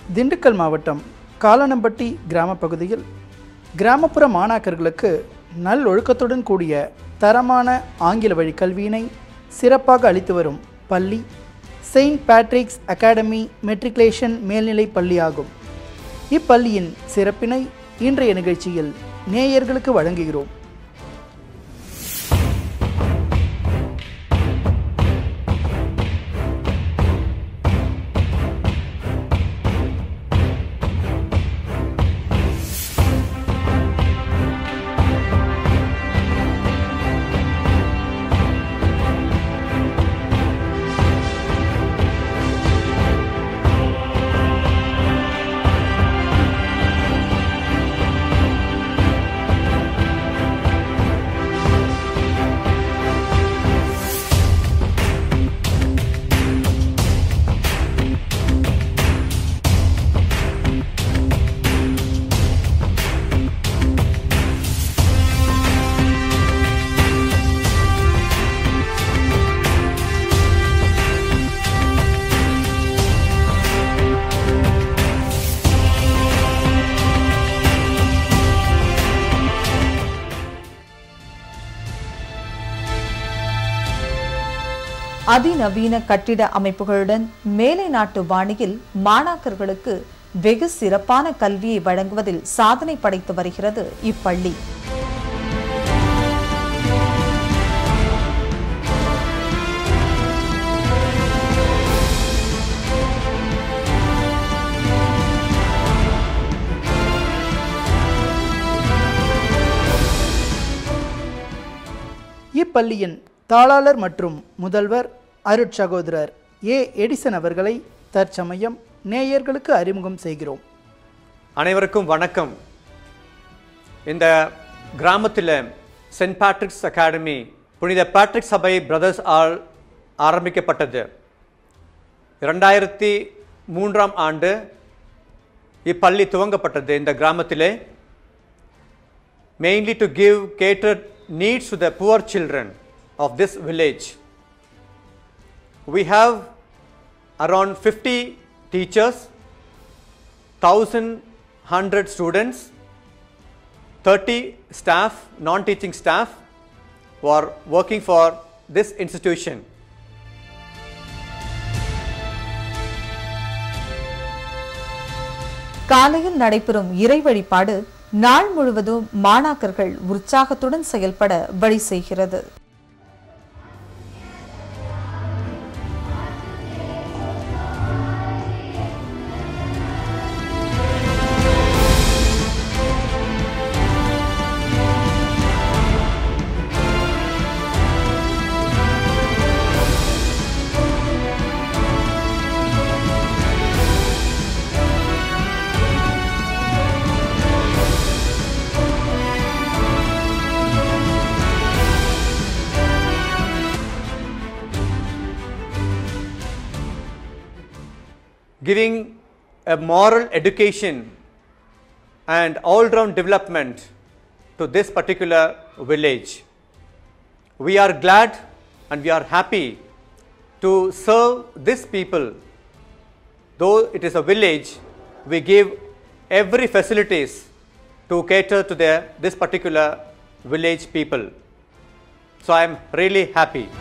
திண்டுக்கல் மாவட்டம் காலனம்பட்டி கிராம பகுதியில் கிராமப்புற மாணாக்கர்களுக்கு நல்லொழுக்கத்துடன் கூடிய தரமான ஆங்கில வழி கல்வியினை சிறப்பாக அளித்து வரும் பள்ளி செயின்ட் பேட்ரிக்ஸ் அகாடமி மெட்ரிகுலேஷன் மேல்நிலைப் பள்ளியாகும் இப்பள்ளியின் சிறப்பினை இன்றைய நிகழ்ச்சியில் நேயர்களுக்கு வழங்குகிறோம் அதிநவீன கட்டிட அமைப்புகளுடன் மேலை நாட்டு பாணியில் மாணாக்கர்களுக்கு வெகு சிறப்பான கல்வியை வழங்குவதில் சாதனை படைத்து வருகிறது இப்பள்ளி இப்பள்ளியின் தாளாளர் மற்றும் முதல்வர் அருட்சகோதரர் ஏ எடிசன் அவர்களை தற்சமயம் நேயர்களுக்கு அறிமுகம் செய்கிறோம் அனைவருக்கும் வணக்கம் இந்த கிராமத்தில் சென்ட் பேட்ரிக்ஸ் அகாடமி புனித பேட்ரிக் சபை பிரதர்ஸ் ஆல் ஆரம்பிக்கப்பட்டது இரண்டாயிரத்தி மூன்றாம் ஆண்டு இப்பள்ளி துவங்கப்பட்டது இந்த கிராமத்திலே mainly to give cater needs to the poor children of this village we have around 50 teachers, 1100 students, 30 staff, non-teaching staff who are working for this institution. காலையில் நடைபெறும் இறை வழிபாடு நாள் முழுவதும் மாணாக்கர்கள் உற்சாகத்துடன் செயல்பட வழி செய்கிறது giving a moral education and all-round development to this particular village. We are glad and we are happy to serve this people. Though it is a village, we give every facilities to cater to their, this particular village people. So I am really happy.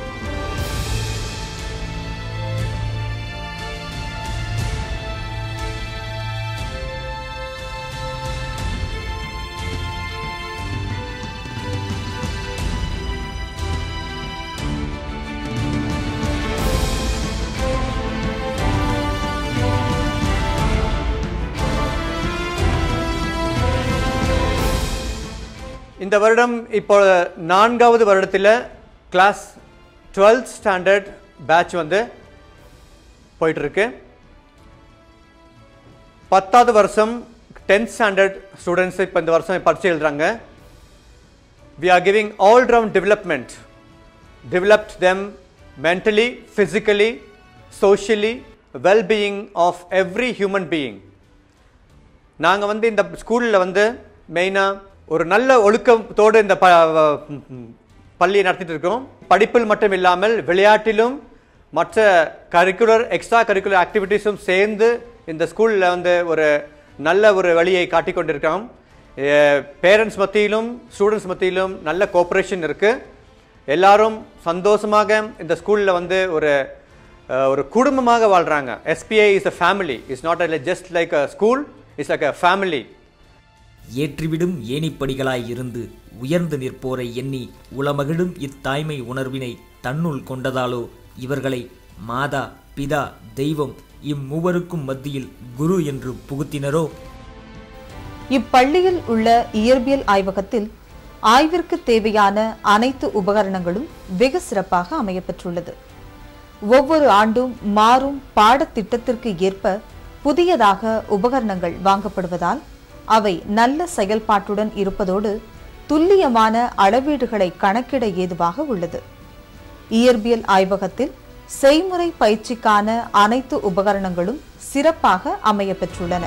இந்த வருடம் இப்போ நான்காவது வருடத்தில் class twelfth standard batch வந்து போயிட்டுருக்கு பத்தாவது வருஷம் tenth standard students இப்போ இந்த வருஷம் பரிச்சை எழுதுறாங்க we are giving all round development developed them mentally, physically, socially, well-being of every human being. நாங்கள் வந்து இந்த ஸ்கூலில் வந்து மெயினாக ஒரு நல்ல ஒழுக்கத்தோடு இந்த ப ம், பள்ளியை நடத்திட்டு இருக்கோம் படிப்பில் மட்டும் இல்லாமல் விளையாட்டிலும் மற்ற கரிக்குலர் எக்ஸ்ட்ரா கரிக்குலர் ஆக்டிவிட்டீஸும் சேர்ந்து இந்த ஸ்கூலில் வந்து ஒரு நல்ல ஒரு வழியை காட்டிக் கொண்டிருக்கோம் பேரண்ட்ஸ் மத்தியிலும் ஸ்டூடெண்ட்ஸ் மத்தியிலும் நல்ல கோஆப்ரேஷன் இருக்குது எல்லாரும் சந்தோஷமாக இந்த ஸ்கூலில் வந்து ஒரு அஹ், ஒரு குடும்பமாக வாழ்கிறாங்க SBI is a family is not just like a school is like a family ஏற்றிவிடும் ஏணிப்படிகளாய் இருந்து உயர்ந்து நிற்போரை எண்ணி உளமகிழும் இத்தாய்மை உணர்வினை தன்னுள் கொண்டதாலோ இவர்களை மாதா பிதா தெய்வம் இம்மூவருக்கும் மத்தியில் குரு என்று புகுத்தினரோ இப்பள்ளியில் உள்ள இயற்பியல் ஆய்வகத்தில் ஆய்விற்கு தேவையான அனைத்து உபகரணங்களும் வெகு சிறப்பாக அமையப்பெற்றுள்ளது ஒவ்வொரு ஆண்டும் மாறும் பாடத்திட்டத்திற்கு ஏற்ப புதியதாக உபகரணங்கள் வாங்கப்படுவதால் அவை நல்ல செயல்பாட்டுடன் இருப்பதோடு துல்லியமான அளவீடுகளை கணக்கிட ஏதுவாக உள்ளது இயற்பியல் ஆய்வகத்தில் செய்முறை பயிற்சிக்கான அனைத்து உபகரணங்களும் சிறப்பாக அமையப்பெற்றுள்ளன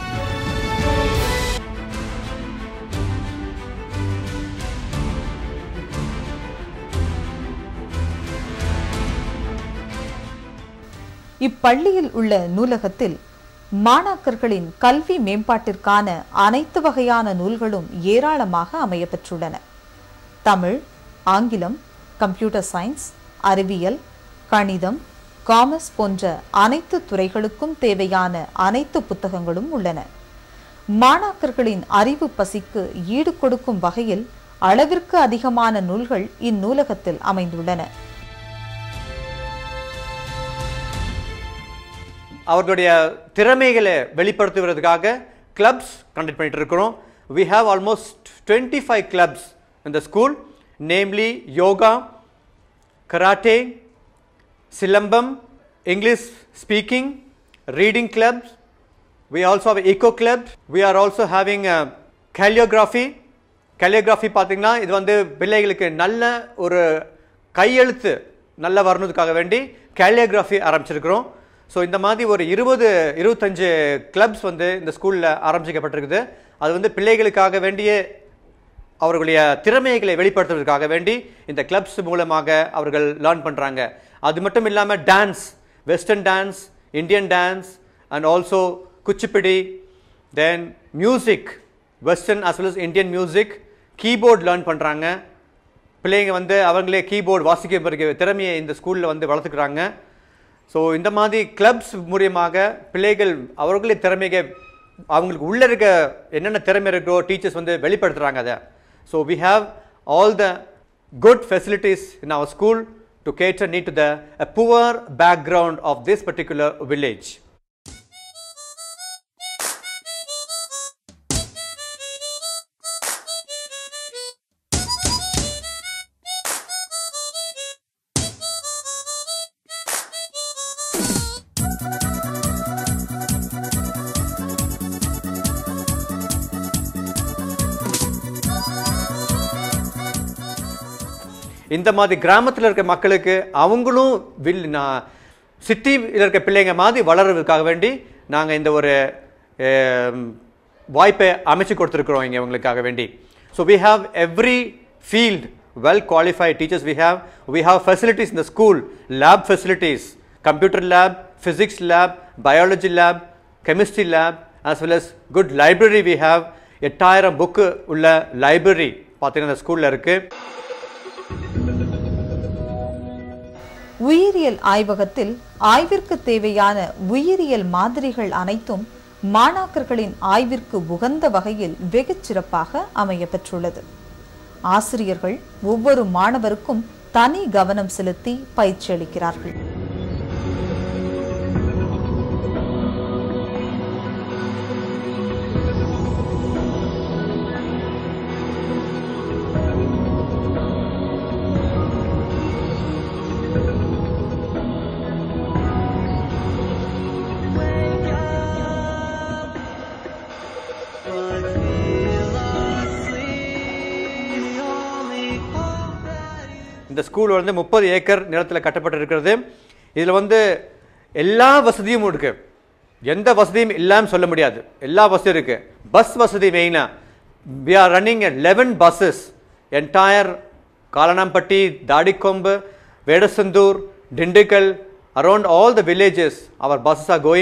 இப்பள்ளியில் உள்ள நூலகத்தில் மாணாக்கர்களின் கல்வி மேம்பாட்டிற்கான அனைத்து வகையான நூல்களும் ஏராளமாக அமையப்பெற்றுள்ளன தமிழ் ஆங்கிலம் கம்ப்யூட்டர் சயின்ஸ் அறிவியல் கணிதம் காமர்ஸ் போன்ற அனைத்து துறைகளுக்கும் தேவையான அனைத்து புத்தகங்களும் உள்ளன மாணாக்கர்களின் அறிவு பசிக்கு ஈடு கொடுக்கும் வகையில் அளவிற்கு அதிகமான நூல்கள் இந்நூலகத்தில் அமைந்துள்ளன அவர்களுடைய திறமைகளை வெளிப்படுத்துவதற்காக கிளப்ஸ் கண்டக்ட் பண்ணிட்டு இருக்கிறோம் we have almost 25 five clubs in the school namely yoga karate silambam English speaking reading clubs we also have eco club we are also having a calligraphy calligraphy பார்த்தீங்கன்னா இது வந்து பிள்ளைகளுக்கு நல்ல ஒரு கையெழுத்து நல்ல வரணுதுக்காக வேண்டி calligraphy ஆரம்பிச்சிருக்கிறோம் ஸோ இந்த மாதிரி ஒரு இருபது இருபத்தஞ்சு கிளப்ஸ் வந்து இந்த ஸ்கூலில் ஆரம்பிக்கப்பட்டிருக்குது அது வந்து பிள்ளைகளுக்காக வேண்டிய அவர்களுடைய திறமைகளை வெளிப்படுத்துவதற்காக வேண்டி இந்த கிளப்ஸ் மூலமாக அவர்கள் லேர்ன் பண்ணுறாங்க அது மட்டும் இல்லாமல் dance western dance Indian dance and also Kuchipudi then music western as well as Indian music keyboard learn பண்ணுறாங்க பிள்ளைங்க வந்து அவங்களே கீபோர்டு வாசிக்க பிறகு திறமையை இந்த ஸ்கூலில் வந்து வளர்த்துக்கிறாங்க ஸோ இந்த மாதிரி கிளப்ஸ் மூலியமாக பிள்ளைகள் அவர்களே திறமையை அவங்களுக்கு உள்ளே இருக்க என்னென்ன திறமை இருக்கோ டீச்சர்ஸ் வந்து வெளிப்படுத்துகிறாங்க அதை so we have all the good facilities in our school to cater need to the poor background of this particular village இந்த மாதிரி கிராமத்தில் இருக்க மக்களுக்கு அவங்களும் வில் நான் சிட்டியில் இருக்க பிள்ளைங்க மாதிரி வளர்றதுக்காக வேண்டி நாங்கள் இந்த ஒரு அஹ், வாய்ப்பை அமைச்சு கொடுத்துருக்குறோம் இங்கே இவங்களுக்காக வேண்டி so we have every field well qualified teachers we have we have facilities இந்த school lab facilities computer lab physics lab biology lab chemistry lab as well as good library we have எட்டாயிரம் book உள்ள library பார்த்தீங்கன்னா இந்த ஸ்கூலில் இருக்குது உயிரியல் ஆய்வகத்தில் ஆய்விற்கு தேவையான உயிரியல் மாதிரிகள் அனைத்தும் மாணாக்கர்களின் ஆய்விற்கு உகந்த வகையில் வெகுச் சிறப்பாக அமையப்பெற்றுள்ளது ஆசிரியர்கள் ஒவ்வொரு மாணவருக்கும் தனி கவனம் செலுத்தி பயிற்சி அளிக்கிறார்கள் இந்த ஸ்கூல் வந்து முப்பது ஏக்கர் நிலத்தில் கட்டப்பட்டிருக்கிறது இதில் வந்து எல்லா வசதியும் இருக்கு எந்த வசதியும் இல்லாமல் சொல்ல முடியாது எல்லா வசதியும் இருக்கு பஸ் வசதி மெயினாக we are running eleven buses entire Kalanampatti Thadikombu Vedasandur Dindigul around all the villages our buses are going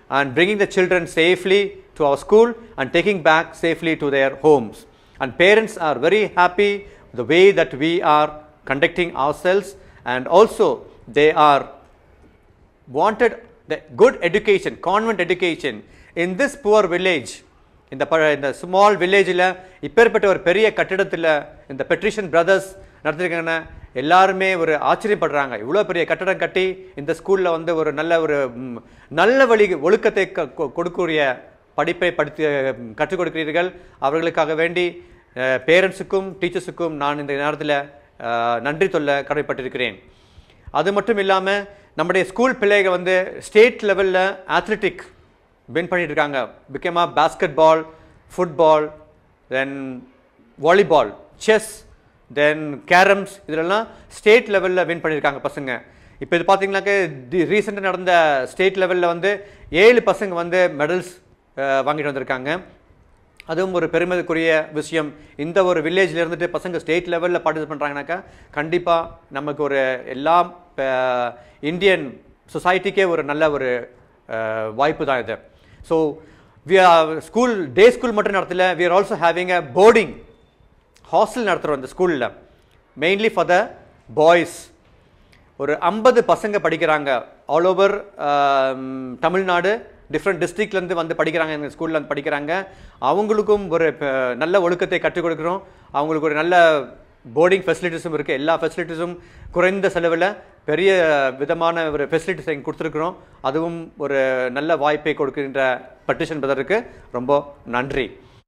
and bringing the children safely to our school and taking back safely to their homes. And parents are very happy the way that we are conducting ourselves and also they are wanted the good education, convent education in this poor village. இந்த ப இந்த small வில்லேஜில் இப்பேற்பட்ட ஒரு பெரிய கட்டிடத்தில் இந்த பெட்ரிஷன் brothers நடத்திருக்காங்கன்னா எல்லாருமே ஒரு ஆச்சரியப்படுறாங்க இவ்வளோ பெரிய கட்டடம் கட்டி இந்த ஸ்கூலில் வந்து ஒரு நல்ல ஒரு ம், நல்ல வழி ஒழுக்கத்தை க- கொ- கொடுக்கக்கூடிய படிப்பை படித்து ம், கற்றுக் கொடுக்கிறீர்கள் அவர்களுக்காக வேண்டி பேரண்ட்ஸுக்கும் டீச்சர்ஸுக்கும் நான் இந்த நேரத்தில் நன்றி சொல்ல கடமைப்பட்டிருக்கிறேன் அது மட்டும் இல்லாமல் நம்முடைய ஸ்கூல் பிள்ளைகள் வந்து ஸ்டேட் லெவலில் அத்லெட்டிக் வின் பண்ணிட்டு இருக்காங்க முக்கியமாக basketball football then volleyball chess then carroms இதிலெல்லாம் ஸ்டேட் லெவலில் வின் பண்ணியிருக்காங்க பசங்க இப்போ இது பார்த்தீங்கன்னாக்க ரீசெண்டாக நடந்த ஸ்டேட் லெவலில் வந்து ஏழு பசங்க வந்து மெடல்ஸ் வாங்கிட்டு வந்திருக்காங்க அதுவும் ஒரு பெருமைக்குரிய விஷயம் இந்த ஒரு வில்லேஜில் இருந்துட்டு பசங்க ஸ்டேட் லெவலில் பார்ட்டிசிபேட் பண்ணுறாங்கனாக்கா கண்டிப்பாக நமக்கு ஒரு எல்லாம் இந்தியன் சொசைட்டிக்கே ஒரு நல்ல ஒரு அஹ், வாய்ப்பு தான் இது so we are school day school மட்டும் நடத்தல we are also having a boarding hostel நடத்துகிறோம் இந்த ஸ்கூலில் மெயின்லி ஃபார் த பாய்ஸ் ஒரு ஐம்பது பசங்க படிக்கிறாங்க ஆல் ஓவர் தமிழ்நாடு டிஃப்ரெண்ட் டிஸ்ட்ரிக்ட்லேருந்து வந்து படிக்கிறாங்க எங்கள் ஸ்கூலில் வந்து படிக்கிறாங்க அவங்களுக்கும் ஒரு ப- நல்ல ஒழுக்கத்தை கற்றுக் கொடுக்குறோம் அவங்களுக்கு ஒரு நல்ல போர்டிங் ஃபெசிலிட்டிஸும் இருக்குது எல்லா ஃபெசிலிட்டிஸும் குறைந்த செலவில் பெரிய விதமான ஒரு ஃபெசிலிட்டிஸ் எங்க கொடுத்துருக்குறோம் அதுவும் ஒரு நல்ல வாய்ப்பை கொடுக்கின்ற பட்டிஷன் பிரதருக்கு ரொம்ப நன்றி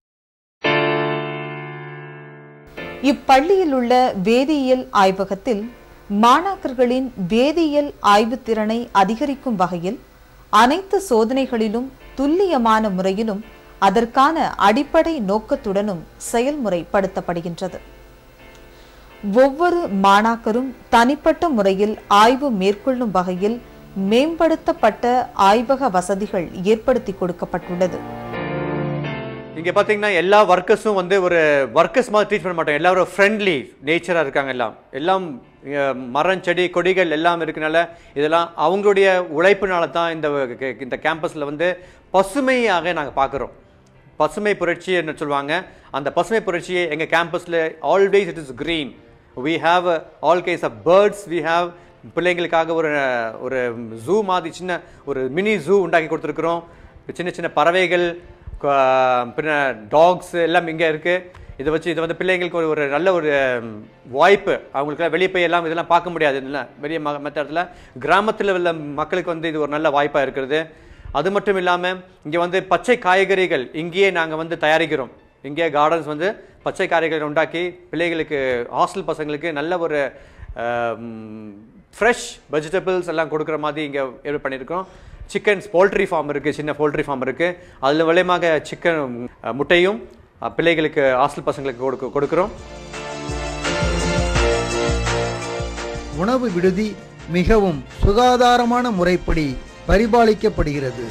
இப்பள்ளியில் உள்ள வேதியியல் ஆய்வகத்தில் மாணாக்கர்களின் வேதியியல் ஆய்வுத் திறனை அதிகரிக்கும் வகையில் அனைத்து சோதனைகளிலும் துல்லியமான முறையிலும் அதற்கான அடிப்படை நோக்கத்துடனும் செயல்முறைப்படுத்தப்படுகின்றது ஒவ்வொரு மாணாக்கரும் தனிப்பட்ட முறையில் ஆய்வு மேற்கொள்ளும் வகையில் மேம்படுத்தப்பட்ட ஆய்வக வசதிகள் ஏற்படுத்தி கொடுக்கப்பட்டுள்ளது இங்கே பார்த்தீங்கன்னா எல்லா ஒர்க்கர்ஸும் வந்து ஒரு ஒர்க்கர்ஸ் மாதிரி ட்ரீட் பண்ண மாட்டோம் எல்லாரும் ஃப்ரெண்ட்லி நேச்சராக இருக்காங்க எல்லாம் எல்லாம் அஹ், மரம் செடி கொடிகள் எல்லாம் இருக்கனால இதெல்லாம் அவங்களுடைய உழைப்பினால தான் இந்த க- இந்த கேம்பஸில் வந்து பசுமையாக நாங்கள் பார்க்குறோம் பசுமை புரட்சி என்று சொல்லுவாங்க அந்த பசுமை புரட்சியை எங்கள் கேம்பஸில் always it is green we have uh, all kinds of birds we have பிள்ளைங்களுக்காக ஒரு ஒரு ஜூ மாதிரி சின்ன ஒரு மினி ஜூ உண்டாக்கி கொடுத்துருக்குறோம் சின்ன சின்ன பறவைகள் க- பின்ன டாக்ஸ் எல்லாம் இங்கே இருக்குது இதை வச்சு இது வந்து பிள்ளைங்களுக்கு ஒரு ஒரு நல்ல ஒரு ம், வாய்ப்பு அவங்களுக்கு வெளியே போய் எல்லாம் இதெல்லாம் பார்க்க முடியாது இல்லை வெளிய ம மற்ற இடத்துல கிராமத்தில் உள்ள மக்களுக்கு வந்து இது ஒரு நல்ல வாய்ப்பாக இருக்கிறது அது மட்டும் இல்லாமல் இங்கே வந்து பச்சை காய்கறிகள் இங்கேயே நாங்கள் வந்து தயாரிக்கிறோம் இங்கே கார்டன்ஸ் வந்து பச்சை காய்கறிகள் உண்டாக்கி பிள்ளைகளுக்கு ஹாஸ்டல் பசங்களுக்கு நல்ல ஒரு ஃப்ரெஷ் வெஜிடபிள்ஸ் எல்லாம் கொடுக்குற மாதிரி இங்கே ஏற்பாடு பண்ணியிருக்கோம் சிக்கன்ஸ் போல்ட்ரி ஃபார்ம் இருக்குது சின்ன போல்ட்ரி ஃபார்ம் இருக்குது அதில் விளையமாக சிக்கன் முட்டையும் அஹ், பிள்ளைகளுக்கு ஹாஸ்டல் பசங்களுக்கு கொடுக்க கொடுக்குறோம் உணவு விடுதி மிகவும் சுகாதாரமான முறைப்படி பரிபாலிக்கப்படுகிறது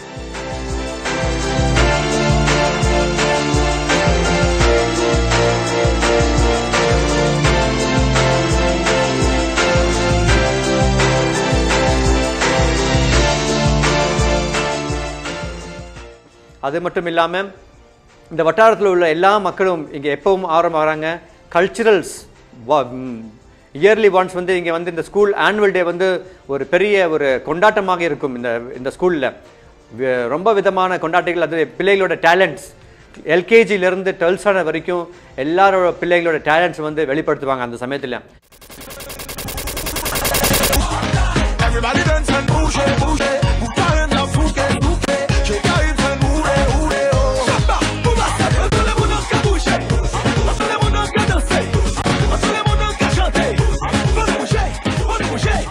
அது மட்டும் இல்லாமல் இந்த வட்டாரத்தில் உள்ள எல்லா மக்களும் இங்கே எப்பவும் ஆர்வம் வராங்க கல்ச்சுரல்ஸ் இயர்லி ஒன்ஸ் வந்து இங்கே வந்து இந்த ஸ்கூல் ஆனுவல் டே வந்து ஒரு பெரிய ஒரு கொண்டாட்டமாக இருக்கும் இந்த இந்த ஸ்கூலில் ரொம்ப விதமான கொண்டாட்டங்கள் அது பிள்ளைகளோட டேலண்ட்ஸ் எல்கேஜிலேருந்து டுவெல்த் வரைக்கும் எல்லாரோட பிள்ளைகளோட டேலண்ட்ஸ் வந்து வெளிப்படுத்துவாங்க அந்த சமயத்தில் Everybody dance and bouge, bouge. Bouge en la fougue, fougue. Chega en san ure, ure, oh. Samba, bouba, samba. Tout le monde qui bouge. Tout le monde qui danse. Tout le monde qui chante. Faut bouger, faut bouger.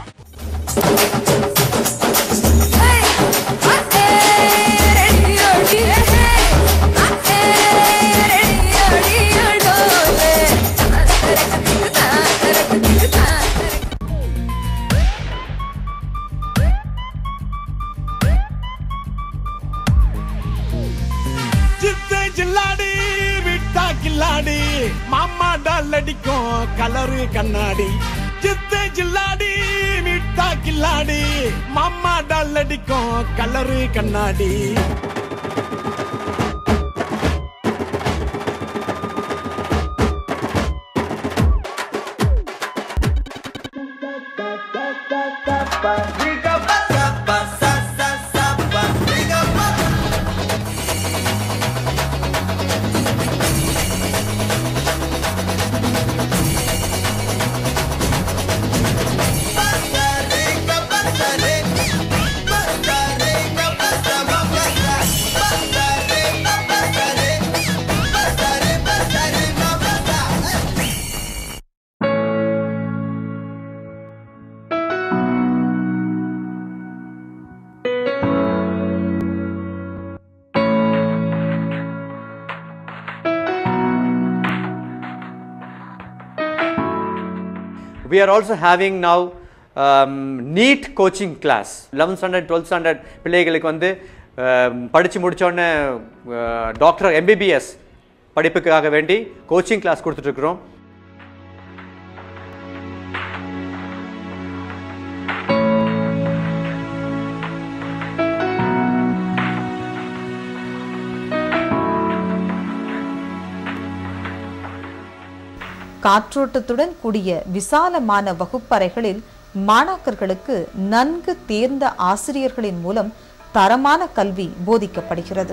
ஜித்தை ஜில்லாடி விட்டா கில்லாடி மாமா டால் அடிக்கும் colour கண்ணாடி சித்து கில்லாடி மிட்டா கில்லாடி மாமா டால் அடிக்கும் colour கண்ணாடி We are also having now um, NEET coaching class. 11th standard, 12th standard பிள்ளைகளுக்கு வந்து படித்து முடித்தோடனே டாக்டர் எம்பிபிஎஸ் படிப்புக்காக வேண்டி கோச்சிங் கிளாஸ் கொடுத்துட்ருக்குறோம் காற்றோட்டத்துடன் கூடிய விசாலமான வகுப்பறைகளில் மாணாக்கர்களுக்கு நன்கு தேர்ந்த ஆசிரியர்களின் மூலம் தரமான கல்வி போதிக்கப்படுகிறது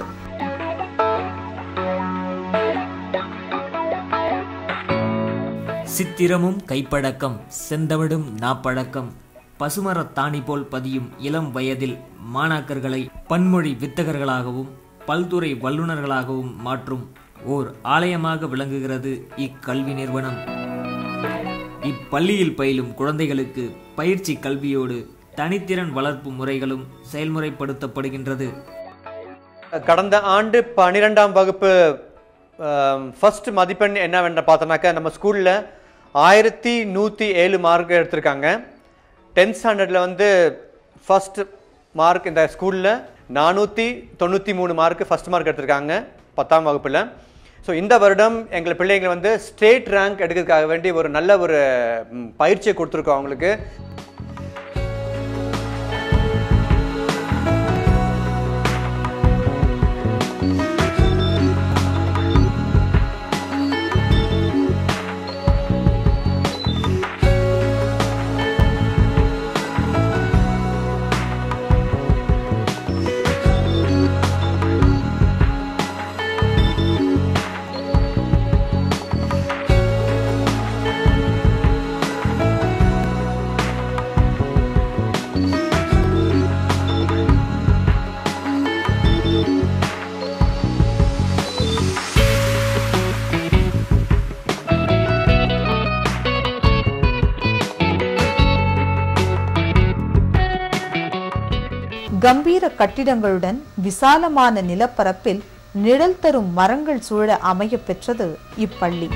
சித்திரமும் கைப்பழக்கம் செந்தமிடும் நாப்பழக்கம் பசுமரத்தாணி போல் பதியும் இளம் வயதில் மாணாக்கர்களை பன்மொழி வித்தகர்களாகவும் பல்துறை வல்லுநர்களாகவும் மாற்றும் ஓர் ஆலயமாக விளங்குகிறது இக்கல்வி நிறுவனம் இப்பள்ளியில் பயிலும் குழந்தைகளுக்கு பயிற்சி கல்வியோடு தனித்திறன் வளர்ப்பு முறைகளும் செயல்முறைப்படுத்தப்படுகின்றது கடந்த ஆண்டு பன்னிரெண்டாம் வகுப்பு ஃபர்ஸ்ட் மதிப்பெண் என்னவென்று பார்த்தோன்னாக்கா நம்ம ஸ்கூலில் ஆயிரத்தி நூற்றி ஏழு மார்க் எடுத்திருக்காங்க டென்த் ஸ்டாண்டர்டில் வந்து ஃபர்ஸ்ட் மார்க் இந்த ஸ்கூலில் நானூற்றி தொண்ணூற்றி மூணு மார்க் ஃபர்ஸ்ட் மார்க் எடுத்திருக்காங்க பத்தாம் வகுப்பில் ஸோ இந்த வருடம் எங்கள் பிள்ளைங்க வந்து ஸ்டேட் ரேங்க் எடுக்கிறதுக்காக வேண்டி ஒரு நல்ல ஒரு ம், பயிற்சியை கொடுத்துருக்கோம் அவங்களுக்கு கம்பீர கட்டிடங்களுடன் விசாலமான நிலப்பரப்பில் நிழல் தரும் மரங்கள் சூழ அமையப் பெற்றது இப்பள்ளி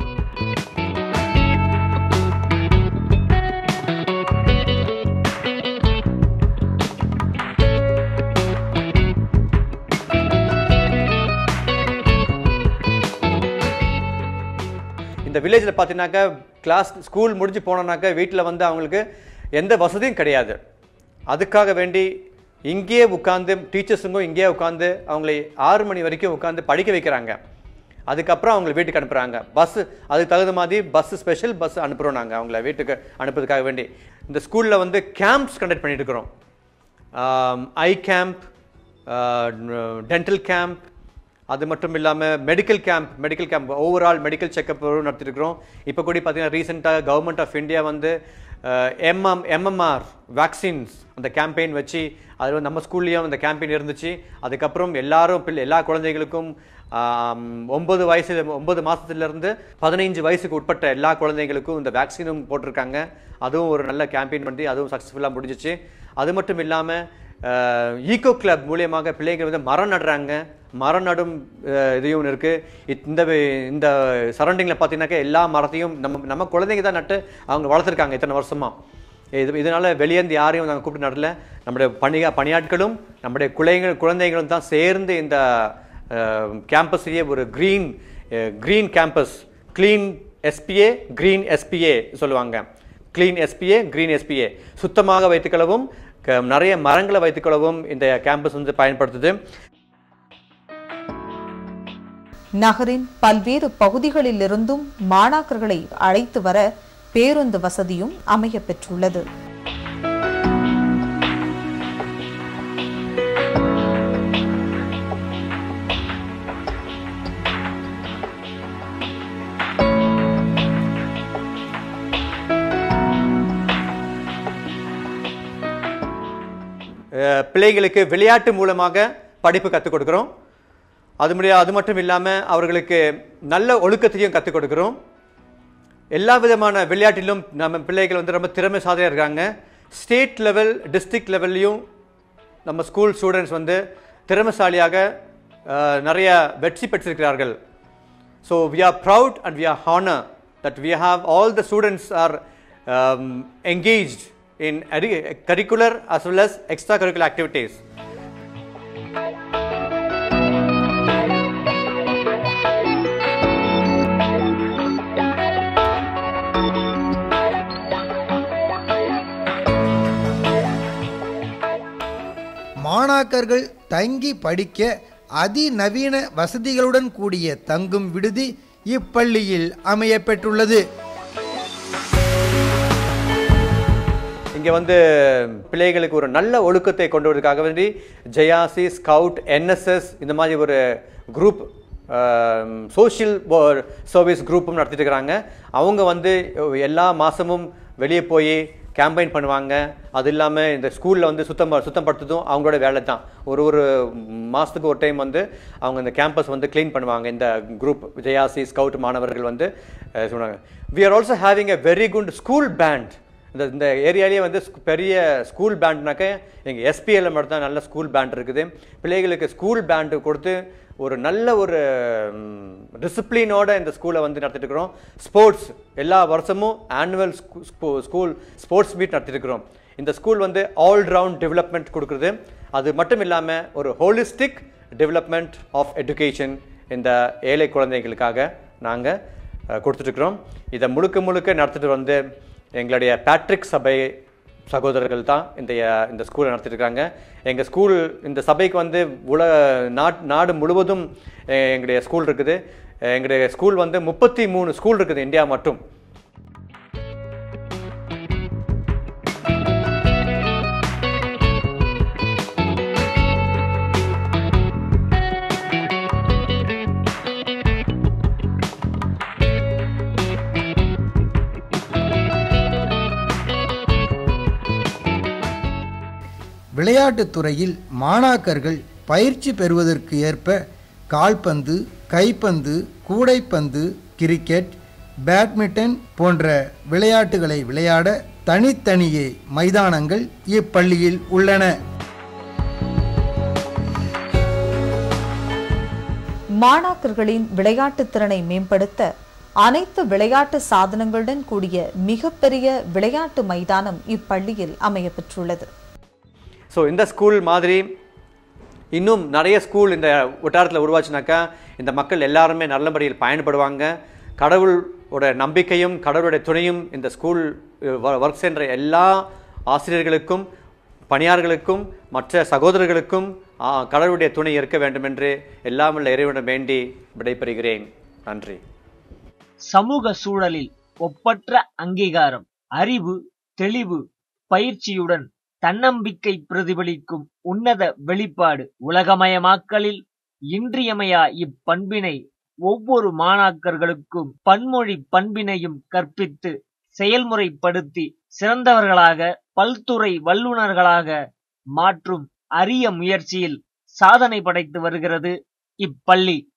இந்த வில்லேஜில் பார்த்தீங்கன்னாக்கா கிளாஸ் ஸ்கூல் முடிஞ்சு போனோன்னாக்கா வீட்டில் வந்து அவங்களுக்கு எந்த வசதியும் கிடையாது அதுக்காக வேண்டி இங்கேயே உட்காந்து டீச்சர்ஸுங்கும் இங்கேயே உட்காந்து அவங்களை ஆறு மணி வரைக்கும் உட்காந்து படிக்க வைக்கிறாங்க அதுக்கப்புறம் அவங்களை வீட்டுக்கு அனுப்புகிறாங்க பஸ்ஸு அதுக்கு தகுந்த மாதிரி பஸ்ஸு ஸ்பெஷல் பஸ் அனுப்புகிறோம் நாங்கள் அவங்கள வீட்டுக்கு அனுப்புறதுக்காக வேண்டி இந்த ஸ்கூலில் வந்து கேம்ப்ஸ் கண்டக்ட் பண்ணிட்டு இருக்கிறோம் ஐ கேம்ப் டென்டல் கேம்ப் அது மட்டும் இல்லாமல் medical camp medical camp overall medical checkup நடத்திருக்கிறோம் இப்போ கூட பார்த்தீங்கன்னா ரீசெண்டாக கவர்மெண்ட் ஆஃப் இந்தியா வந்து எம்எம் எம்எம்ஆர் வேக்சின்ஸ் அந்த கேம்பெயின் வச்சு அது வந்து நம்ம ஸ்கூல்லேயும் அந்த கேம்பெயின் இருந்துச்சு அதுக்கப்புறம் எல்லாரும் பிள்ளை எல்லா குழந்தைகளுக்கும் ஆம், ஒன்பது வயசு ஒன்பது மாதத்துலேருந்து பதினைஞ்சு வயசுக்கு உட்பட்ட எல்லா குழந்தைங்களுக்கும் இந்த வேக்சினும் போட்டிருக்காங்க அதுவும் ஒரு நல்ல கேம்பெயின் பண்ணி அதுவும் சக்ஸஸ்ஃபுல்லாக முடிஞ்சிச்சு அது மட்டும் இல்லாமல் ஈகோ கிளப் மூலியமாக பிள்ளைங்க வந்து மரம் நடுறாங்க மரம் நடும் அஹ், இதையும் இருக்குது இந்த வே- இந்த சரௌண்டிங்கில் பார்த்தீங்கன்னாக்கா எல்லா மரத்தையும் நம்ம நம்ம குழந்தைங்க தான் நட்டு அவங்க வளர்த்துருக்காங்க இத்தனை வருஷமா இது இதனால் வெளியேந்து யாரையும் நாங்கள் கூப்பிட்டு நடல நம்முடைய பணியா பணியாட்களும் நம்முடைய குழந்தைகள் குழந்தைகளும் தான் சேர்ந்து இந்த கேம்பஸ்லேயே ஒரு green green campus clean SPA green SPA சொல்லுவாங்க க்ளீன் எஸ்பிஏ க்ரீன் எஸ்பிஏ சுத்தமாக வைத்துக்கொள்ளவும் க- நிறைய மரங்களை வைத்துக்கொள்ளவும் இந்த கேம்பஸ் வந்து பயன்படுத்துது நகரின் பல்வேறு பகுதிகளிலிருந்தும் மாணாக்கர்களை அழைத்து வர பேருந்து வசதியும் அமையப் பெற்றுள்ளது அஹ், பிள்ளைகளுக்கு விளையாட்டு மூலமாக படிப்பு கற்றுக் கொடுக்குறோம் அது முடியா அது மட்டும் இல்லாமல் அவர்களுக்கு நல்ல ஒழுக்கத்தையும் கற்றுக் கொடுக்குறோம் எல்லா விதமான விளையாட்டிலும் நம்ம பிள்ளைகள் வந்து ரொம்ப திறமைசாலியாக இருக்காங்க ஸ்டேட் லெவல் டிஸ்ட்ரிக்ட் லெவல்லையும் நம்ம ஸ்கூல் ஸ்டூடெண்ட்ஸ் வந்து திறமைசாலியாக அஹ், நிறைய வெற்றி பெற்றிருக்கிறார்கள் so we are proud and we are honour that we have all the students are engaged in edu- curricular as well as extracurricular activities. மாணாக்கர்கள் தங்கி படிக்க அதிநவீன வசதிகளுடன் கூடிய தங்கும் விடுதி இப்பள்ளியில் அமையப் பெற்றுள்ளது இங்கே வந்து பிள்ளைகளுக்கு ஒரு நல்ல ஒழுக்கத்தை கொண்டு வரதுக்காக வேண்டி ஜெயாசி ஸ்கவுட் என்எஸ்எஸ் இந்த மாதிரி ஒரு குரூப் சோஷியல் சர்வீஸ் குரூப்பும் நடத்திட்டு இருக்கிறாங்க அவங்க வந்து எல்லா மாதமும் வெளியே போய் கேம்பெயின் பண்ணுவாங்க அது இல்லாமல் இந்த ஸ்கூலில் வந்து சுத்தம் ப- சுத்தப்படுத்துறதும் அவங்களோட வேலை தான் ஒரு ஒரு மாதத்துக்கு ஒரு டைம் வந்து அவங்க இந்த கேம்பஸ் வந்து க்ளீன் பண்ணுவாங்க இந்த குரூப் ஜெயாசி ஸ்கவுட் மாணவர்கள் வந்து அஹ், சொன்னாங்க we are also having a very good school band இந்த இந்த ஏரியாலேயே வந்து ஸ்கூ- பெரிய ஸ்கூல் பேண்ட்னாக்க எங்கள் எஸ்பிஎல்ல மட்டும் தான் நல்ல ஸ்கூல் பேண்ட் இருக்குது பிள்ளைகளுக்கு ஸ்கூல் பேண்டு கொடுத்து ஒரு நல்ல ஒரு டிசிப்ளினோட இந்த ஸ்கூலை வந்து நடத்திட்டு இருக்கிறோம் ஸ்போர்ட்ஸ் எல்லா வருஷமும் ஆனுவல் ஸ்கூல் ஸ்போர்ட்ஸ் மீட் நடத்திட்டு இருக்கிறோம் இந்த ஸ்கூல் வந்து ஆல் ரவுண்ட் டெவலப்மெண்ட் கொடுக்குறது அது மட்டும் இல்லாமல் ஒரு ஹோலிஸ்டிக் டெவலப்மெண்ட் ஆஃப் எஜுகேஷன் இந்த ஏழை குழந்தைகளுக்காக நாங்கள் கொடுத்துட்ருக்குறோம் இதை முழுக்க முழுக்க நடத்திட்டு வந்து எங்களுடைய பேட்ரிக் சபை சகோதரர்கள் தான் இந்த இந்த ஸ்கூலை நடத்திட்டு இருக்காங்க எங்கள் ஸ்கூல் இந்த சபைக்கு வந்து உல நாட் நாடு முழுவதும் அஹ், எங்களுடைய ஸ்கூல் இருக்குது அஹ், எங்களுடைய ஸ்கூல் வந்து முப்பத்தி மூணு ஸ்கூல் இருக்குது இந்தியா மட்டும் விளையாட்டுத் துறையில் மாணாக்கர்கள் பயிற்சி பெறுவதற்கு ஏற்ப கால்பந்து கைப்பந்து கூடைப்பந்து கிரிக்கெட் பேட்மிண்டன் போன்ற விளையாட்டுகளை விளையாட தனித்தனியே மைதானங்கள் இப்பள்ளியில் உள்ளன மாணாக்கர்களின் விளையாட்டுத் திறனை மேம்படுத்த அனைத்து விளையாட்டு சாதனங்களுடன் கூடிய மிகப்பெரிய விளையாட்டு மைதானம் இப்பள்ளியில் அமையப்பெற்றுள்ளது ஸோ இந்த ஸ்கூல் மாதிரி இன்னும் நிறைய ஸ்கூல் இந்த வட்டாரத்தில் உருவாச்சுனாக்கா இந்த மக்கள் எல்லாருமே நல்ல முறையில் பயன்படுவாங்க கடவுளோட நம்பிக்கையும் கடவுளுடைய துணையும் இந்த ஸ்கூல் ஒர்க் சென்ற எல்லா ஆசிரியர்களுக்கும் பணியாளர்களுக்கும் மற்ற சகோதரர்களுக்கும் ஆ, கடவுளுடைய துணை இருக்க வேண்டும் என்று எல்லாம் உள்ள இறைவனிடம் வேண்டி விடைபெறுகிறேன் நன்றி சமூக சூழலில் ஒப்பற்ற அங்கீகாரம் அறிவு தெளிவு பயிற்சியுடன் தன்னம்பிக்கை பிரதிபலிக்கும் உன்னத வெளிப்பாடு உலகமயமாக்கலில் இன்றியமையா இப்பண்பினை ஒவ்வொரு மாணாக்கர்களுக்கும் பன்மொழி பண்பினையும் கற்பித்து செயல்முறைப்படுத்தி சிறந்தவர்களாக பல்துறை வல்லுநர்களாக மாற்றும் அரிய முயற்சியில் சாதனை படைத்து வருகிறது இப்பள்ளி